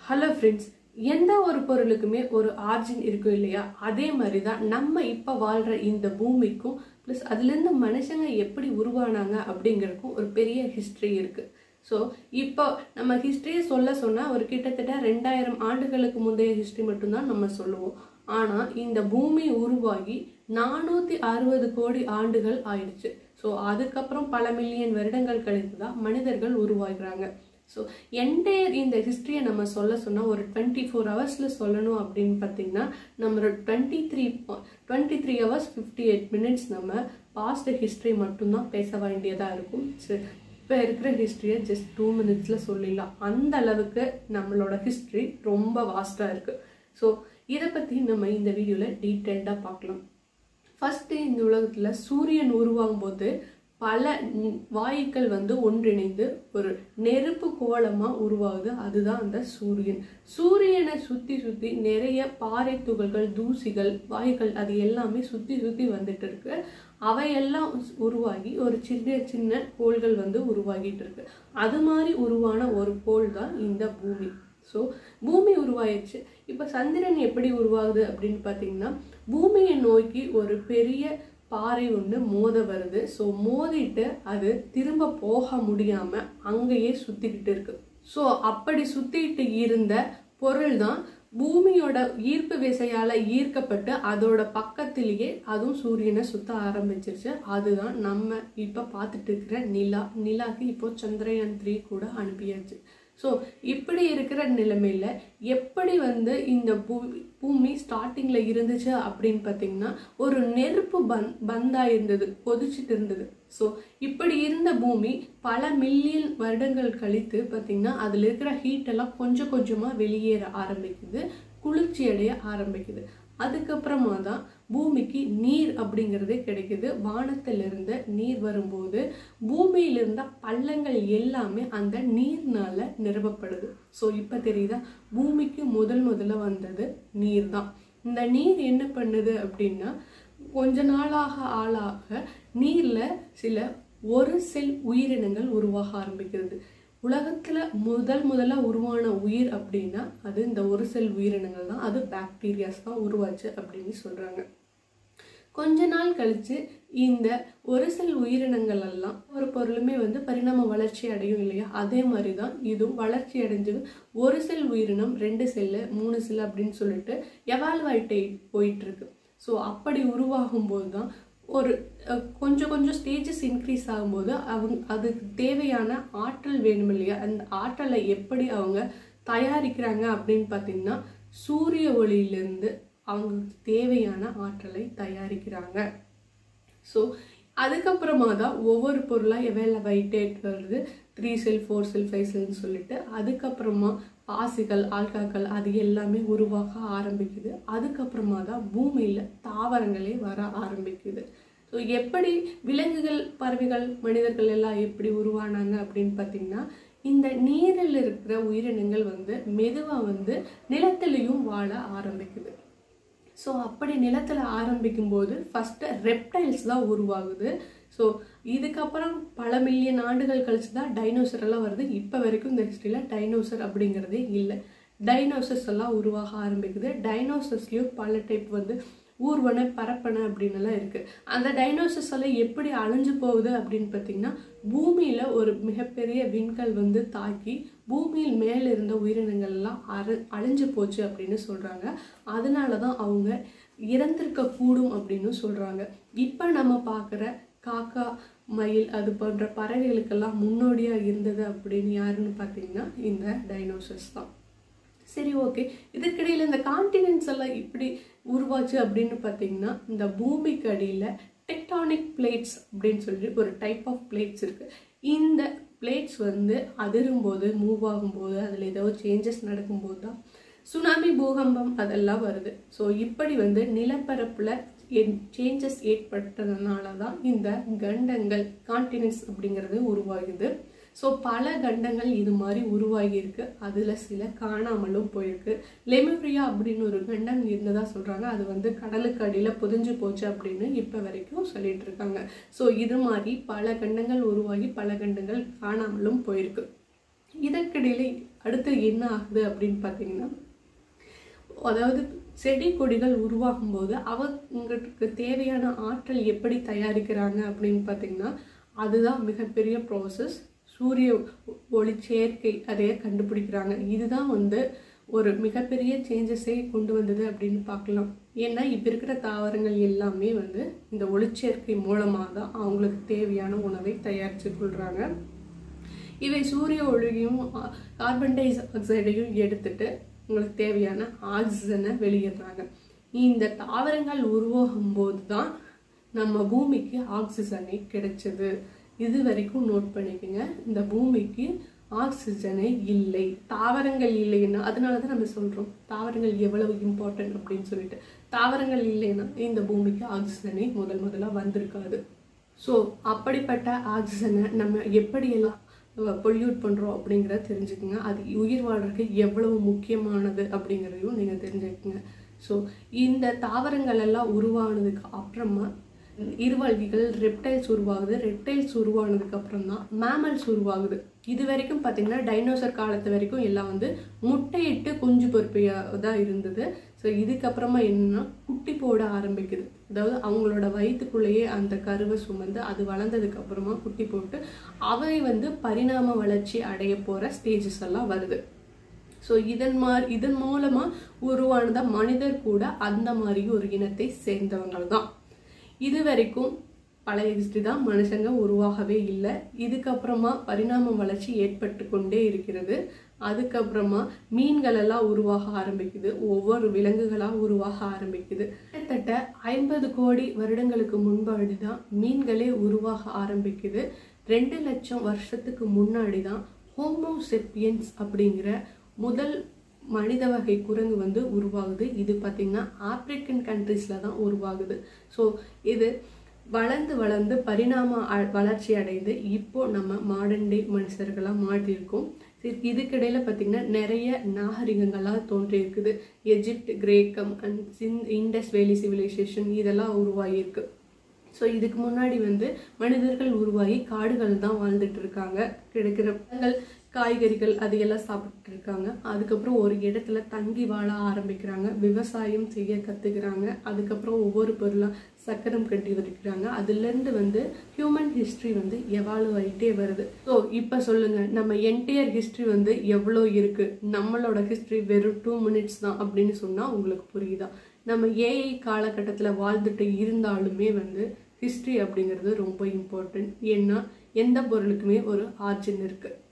hello friends எந்த ஒரு பொருளுக்குமே ஒரு ஆர்ஜின் இருக்கும் இல்லையா அதே மாதிரி தான் நம்ம இப்போ வாழ்கிற இந்த பூமிக்கும் ப்ளஸ் அதுலேருந்து மனுஷங்க எப்படி உருவானாங்க அப்படிங்கிறதுக்கும் ஒரு பெரிய ஹிஸ்ட்ரி இருக்குது ஸோ இப்போ நம்ம ஹிஸ்ட்ரியை சொல்ல சொன்னால் ஒரு கிட்டத்தட்ட ரெண்டாயிரம் ஆண்டுகளுக்கு முந்தைய ஹிஸ்ட்ரி மட்டும்தான் நம்ம சொல்லுவோம் ஆனால் இந்த பூமி உருவாகி நானூற்றி அறுபது கோடி ஆண்டுகள் ஆயிடுச்சு ஸோ அதுக்கப்புறம் பல மில்லியன் வருடங்கள் கழித்து தான் மனிதர்கள் உருவாகிறாங்க ஸோ என்டையர் இந்த ஹிஸ்ட்ரியை நம்ம சொல்ல சொன்னால் ஒரு டுவெண்ட்டி ஃபோர் ஹவர்ஸில் சொல்லணும் அப்படின்னு பார்த்தீங்கன்னா நம்ம twenty three twenty three hours fifty eight minutes நம்ம பாஸ்ட் ஹிஸ்ட்ரி மட்டும்தான் பேச வேண்டியதாக இருக்கும் சரி இப்போ இருக்கிற ஹிஸ்ட்ரியை ஜஸ்ட் டூ மினிட்ஸில் சொல்லிடலாம் அந்த அளவுக்கு நம்மளோட ஹிஸ்ட்ரி ரொம்ப வாஸ்டாக இருக்குது ஸோ இதை பற்றி நம்ம இந்த வீடியோவில் டீட்டெயில்டாக பார்க்கலாம் ஃபஸ்ட்டு இந்த உலகத்தில் சூரியன் உருவாகும் போது பல வாயுக்கள் வந்து ஒன்றிணைந்து ஒரு நெருப்பு கோலமாக உருவாகுது அதுதான் அந்த சூரியன் சூரியனை சுற்றி சுற்றி நிறைய பாறை துகள்கள் தூசிகள் வாயுக்கள் அது எல்லாமே சுற்றி சுற்றி வந்துட்டு இருக்கு அவையெல்லாம் உருவாகி ஒரு சின்ன சின்ன கோள்கள் வந்து உருவாகிட்டு இருக்கு அது மாதிரி உருவான ஒரு கோள் தான் இந்த பூமி ஸோ பூமி உருவாயிடுச்சு இப்போ சந்திரன் எப்படி உருவாகுது அப்படின்னு பார்த்தீங்கன்னா பூமியை நோக்கி ஒரு பெரிய பாறை ஒன்று மோத வருது ஸோ மோதிட்டு அது திரும்ப போக முடியாமல் அங்கேயே சுற்றிக்கிட்டு இருக்கு ஸோ அப்படி சுற்றிக்கிட்டு இருந்த பொருள் தான் பூமியோட ஈர்ப்பு விசையால் ஈர்க்கப்பட்டு அதோட பக்கத்திலேயே அதுவும் சூரியனை சுத்த ஆரம்பிச்சிருச்சு அதுதான் நம்ம இப்போ பார்த்துட்டு இருக்கிற நிலா நிலாக்கு இப்போ சந்திரயான் த்ரீ கூட அனுப்பியாச்சு ஸோ இப்படி இருக்கிற நிலைமையில எப்படி வந்து இந்த பூமி பூமி ஸ்டார்டிங்கில் இருந்துச்சு அப்படின்னு பார்த்தீங்கன்னா ஒரு நெருப்பு பந் பந்தாக இருந்தது கொதிச்சுட்டு இருந்தது ஸோ இப்படி இருந்த பூமி பல மில்லியன் வருடங்கள் கழித்து பார்த்தீங்கன்னா அதில் இருக்கிற ஹீட் எல்லாம் கொஞ்சம் கொஞ்சமாக வெளியேற ஆரம்பிக்குது குளிர்ச்சி அடைய ஆரம்பிக்குது அதுக்கப்புறமா தான் பூமிக்கு நீர் அப்படிங்கிறதே கிடைக்குது வானத்திலிருந்து நீர் வரும்போது பூமியில இருந்த பள்ளங்கள் எல்லாமே அந்த நீர்னால நிரப்பப்படுது ஸோ இப்போ தெரியுதா பூமிக்கு முதல் முதல்ல வந்தது நீர் தான் இந்த நீர் என்ன பண்ணுது அப்படின்னா கொஞ்ச நாளாக ஆளாக நீரில் சில ஒரு செல் உயிரினங்கள் உருவாக ஆரம்பிக்கிறது உலகத்தில் முதல் முதல்ல உருவான உயிர் அப்படின்னா அது இந்த ஒரு செல் உயிரினங்கள் தான் அது பாக்டீரியாஸ் தான் உருவாச்சு அப்படின்னு சொல்கிறாங்க கொஞ்ச நாள் கழிச்சு இந்த ஒரு செல் உயிரினங்கள் எல்லாம் ஒரு பொருளுமே வந்து பரிணாம வளர்ச்சி அடையும் இல்லையா அதே மாதிரி தான் இதுவும் வளர்ச்சி அடைஞ்சு ஒரு செல் உயிரினம் ரெண்டு செல்லு மூணு செல் அப்படின்னு சொல்லிட்டு எவால்வாயிட்டே போயிட்டு இருக்கு ஸோ அப்படி உருவாகும் போது தான் ஒரு கொஞ்சம் கொஞ்சம் ஸ்டேஜஸ் இன்க்ரீஸ் ஆகும்போது அவங்க அதுக்கு தேவையான ஆற்றல் வேணும் இல்லையா அந்த ஆற்றலை எப்படி அவங்க தயாரிக்கிறாங்க அப்படின்னு பார்த்தீங்கன்னா சூரிய ஒளியிலிருந்து அவங்களுக்கு தேவையான ஆற்றலை தயாரிக்கிறாங்க ஸோ அதுக்கப்புறமா தான் ஒவ்வொரு பொருளாக எவைலவைட்டேட் வருது three cell four cell five செல்னு சொல்லிட்டு அதுக்கப்புறமா பாசிகள் ஆல்காக்கள் அது எல்லாமே உருவாக ஆரம்பிக்குது அதுக்கப்புறமா தான் பூமியில் தாவரங்களே வர ஆரம்பிக்குது ஸோ எப்படி விலங்குகள் பறவைகள் மனிதர்கள் எல்லாம் எப்படி உருவானாங்க அப்படின்னு பார்த்தீங்கன்னா இந்த நீரில் இருக்கிற உயிரினங்கள் வந்து மெதுவாக வந்து நிலத்திலையும் வாழ ஆரம்பிக்குது ஸோ அப்படி நிலத்தில் ஆரம்பிக்கும் போது ஃபஸ்ட்டு ரெப்டைல்ஸ் தான் உருவாகுது ஸோ இதுக்கப்புறம் பல மில்லியன் ஆண்டுகள் கழிச்சு தான் டைனோசர் எல்லாம் வருது இப்போ வரைக்கும் இந்த ஹிஸ்ட்ரியில் டைனோசர் அப்படிங்கிறதே இல்லை டைனோசர்ஸ் எல்லாம் உருவாக ஆரம்பிக்குது டைனோசர்ஸ்லேயும் பல டைப் வந்து ஊர்வன பரப்பன அப்படின்னு எல்லாம் இருக்குது அந்த டைனோசர்ஸ் எல்லாம் எப்படி அழிஞ்சு போகுது அப்படின்னு பார்த்தீங்கன்னா பூமியில் ஒரு மிகப்பெரிய விண்கல் வந்து தாக்கி பூமியில் மேலே இருந்த உயிரினங்கள் எல்லாம் அரு அழிஞ்சு போச்சு அப்படின்னு சொல்கிறாங்க அதனால தான் அவங்க இறந்திருக்க கூடும் அப்படின்னு சொல்கிறாங்க இப்போ நம்ம பார்க்குற காக்கா மயில் அது போன்ற பறவைகளுக்கெல்லாம் முன்னோடியாக இருந்தது அப்படின்னு யாருன்னு பார்த்தீங்கன்னா இந்த டைனோசர்ஸ் தான் சரி ஓகே இதுக்கிடையில் இந்த கான்டினென்ட்ஸ் எல்லாம் இப்படி உருவாச்சு அப்படின்னு பார்த்தீங்கன்னா இந்த பூமிக்கு அடியில் டெக்டானிக் பிளேட்ஸ் அப்படின்னு சொல்லிட்டு ஒரு டைப் ஆஃப் பிளேட்ஸ் இருக்குது இந்த பிளேட்ஸ் வந்து அதிரும்போது மூவ் ஆகும்போது அதில் ஏதோ சேஞ்சஸ் நடக்கும்போது தான் சுனாமி பூகம்பம் அதெல்லாம் வருது ஸோ இப்படி வந்து நிலப்பரப்பில் சேஞ்சஸ் ஏற்பட்டதுனால தான் இந்த கண்டங்கள் கான்டினென்ட்ஸ் அப்படிங்கிறது உருவாகுது ஸோ பல கண்டங்கள் இது மாதிரி உருவாகி இருக்கு அதில் சில காணாமலும் போயிருக்கு லெமிப்ரியா அப்படின்னு ஒரு கண்டம் இருந்ததா சொல்கிறாங்க அது வந்து கடலுக்கு அடியில் புதிஞ்சு போச்சு அப்படின்னு இப்போ வரைக்கும் சொல்லிட்டு இருக்காங்க ஸோ இது மாதிரி பல கண்டங்கள் உருவாகி பல கண்டங்கள் காணாமலும் போயிருக்கு இதற்கிடையில அடுத்து என்ன ஆகுது அப்படின்னு பார்த்தீங்கன்னா அதாவது செடி கொடிகள் உருவாகும் போது அவங்களுக்கு தேவையான ஆற்றல் எப்படி தயாரிக்கிறாங்க அப்படின்னு பார்த்தீங்கன்னா அதுதான் மிகப்பெரிய ப்ராசஸ் சூரிய ஒளி சேர்க்கை அதையே கண்டுபிடிக்கிறாங்க இதுதான் வந்து ஒரு மிகப்பெரிய சேஞ்சஸை கொண்டு வந்தது அப்படின்னு பார்க்கலாம் ஏன்னா இப்போ இருக்கிற தாவரங்கள் எல்லாமே வந்து இந்த ஒளிச்சேர்க்கை மூலமாக தான் அவங்களுக்கு தேவையான உணவை தயாரித்து கொள்கிறாங்க இவை சூரிய ஒளியும் கார்பன் டை ஆக்சைடையும் எடுத்துட்டு உங்களுக்கு தேவையான ஆக்சிஜனை வெளியிடுறாங்க இந்த தாவரங்கள் உருவாகும் போது தான் நம்ம பூமிக்கு ஆக்சிஜனை கிடைச்சது இது வரைக்கும் நோட் பண்ணிக்கோங்க இந்த பூமிக்கு ஆக்சிஜனே இல்லை தாவரங்கள் இல்லைன்னா அதனால தான் நம்ம சொல்கிறோம் தாவரங்கள் எவ்வளவு இம்பார்ட்டன்ட் அப்படின்னு சொல்லிட்டு தாவரங்கள் இல்லைன்னா இந்த பூமிக்கு ஆக்சிஜனே முதல் முதலாக வந்திருக்காது ஸோ அப்படிப்பட்ட ஆக்சிஜனை நம்ம எப்படியெல்லாம் பொல்யூட் பண்ணுறோம் அப்படிங்கிறத தெரிஞ்சுக்கோங்க அது உயிர் வாழ்றதுக்கு எவ்வளவு முக்கியமானது அப்படிங்கிறதையும் நீங்கள் தெரிஞ்சுக்கோங்க ஸோ இந்த தாவரங்கள் எல்லாம் உருவானதுக்கு அப்புறமா இருவாழ்விகள் ரெப்டைல்ஸ் உருவாகுது ரெப்டைல்ஸ் உருவானதுக்கு அப்புறம் தான் மேமல்ஸ் உருவாகுது இது வரைக்கும் பார்த்தீங்கன்னா டைனோசர் காலத்து வரைக்கும் எல்லாம் வந்து முட்டையிட்டு குஞ்சு பொறுப்பையாக தான் இருந்தது ஸோ இதுக்கப்புறமா என்னன்னா குட்டி போட ஆரம்பிக்குது அதாவது அவங்களோட வயிற்றுக்குள்ளேயே அந்த கருவை சுமந்து அது வளர்ந்ததுக்கு அப்புறமா குட்டி போட்டு அவை வந்து பரிணாம வளர்ச்சி அடைய போகிற ஸ்டேஜஸ் எல்லாம் வருது ஸோ இதன் மாதிரி இதன் மூலமாக உருவானத மனிதர் கூட அந்த மாதிரி ஒரு இனத்தை சேர்ந்தவங்கள் தான் இது வரைக்கும் பழைய ஹிஸ்ட்ரி தான் மனுஷங்க உருவாகவே இல்லை இதுக்கப்புறமா பரிணாம வளர்ச்சி ஏற்பட்டு கொண்டே இருக்கிறது அதுக்கப்புறமா மீன்கள் எல்லாம் உருவாக ஆரம்பிக்குது ஒவ்வொரு விலங்குகளாக உருவாக ஆரம்பிக்குது கிட்டத்தட்ட ஐம்பது கோடி வருடங்களுக்கு முன்பாடி தான் மீன்களே உருவாக ஆரம்பிக்குது ரெண்டு லட்சம் வருஷத்துக்கு முன்னாடி தான் ஹோமோசெப்பியன்ஸ் அப்படிங்கிற முதல் மனித வகை குரங்கு வந்து உருவாகுது இது பார்த்திங்கன்னா ஆப்பிரிக்கன் கண்ட்ரீஸில் தான் உருவாகுது ஸோ இது வளர்ந்து வளர்ந்து பரிணாம அ- வளர்ச்சி அடைந்து இப்போ நம்ம மாடர்ன் டே மனுஷர்களாக மாறியிருக்கோம் சரி, இதுக்கிடையில பார்த்தீங்கன்னா நிறைய நாகரிகங்களாக தோன்றி இருக்குது எஜிப்ட் கிரேக்கம் அண்ட் சின் இண்டஸ் வேலி சிவிலைசேஷன் இதெல்லாம் உருவாகியிருக்கு ஸோ இதுக்கு முன்னாடி வந்து மனிதர்கள் உருவாகி காடுகள் தான் வாழ்ந்துட்டு இருக்காங்க கிடைக்கிற பழங்கள் காய்கறிகள் அது எல்லாம் சாப்பிட்டு இருக்காங்க அதுக்கப்புறம் ஒரு இடத்துல தங்கி வாழ ஆரம்பிக்கிறாங்க விவசாயம் செய்ய கற்றுக்கிறாங்க அதுக்கப்புறம் ஒவ்வொரு பொருளாக சக்கரம் கட்டி வரைக்கிறாங்க அதுலேருந்து வந்து ஹியூமன் ஹிஸ்ட்ரி வந்து எவால்வ் ஆகிட்டே வருது ஸோ இப்போ சொல்லுங்க நம்ம என்டையர் ஹிஸ்ட்ரி வந்து எவ்வளோ இருக்கு நம்மளோட ஹிஸ்ட்ரி வெறும் டூ மினிட்ஸ் தான் அப்படின்னு சொன்னால் உங்களுக்கு புரியுதா நம்ம ஏஐ காலகட்டத்தில் வாழ்ந்துட்டு இருந்தாலுமே வந்து ஹிஸ்ட்ரி அப்படிங்கிறது ரொம்ப இம்பார்ட்டன்ட் ஏன்னா எந்த பொருளுக்குமே ஒரு ஆர்ஜின் இருக்குது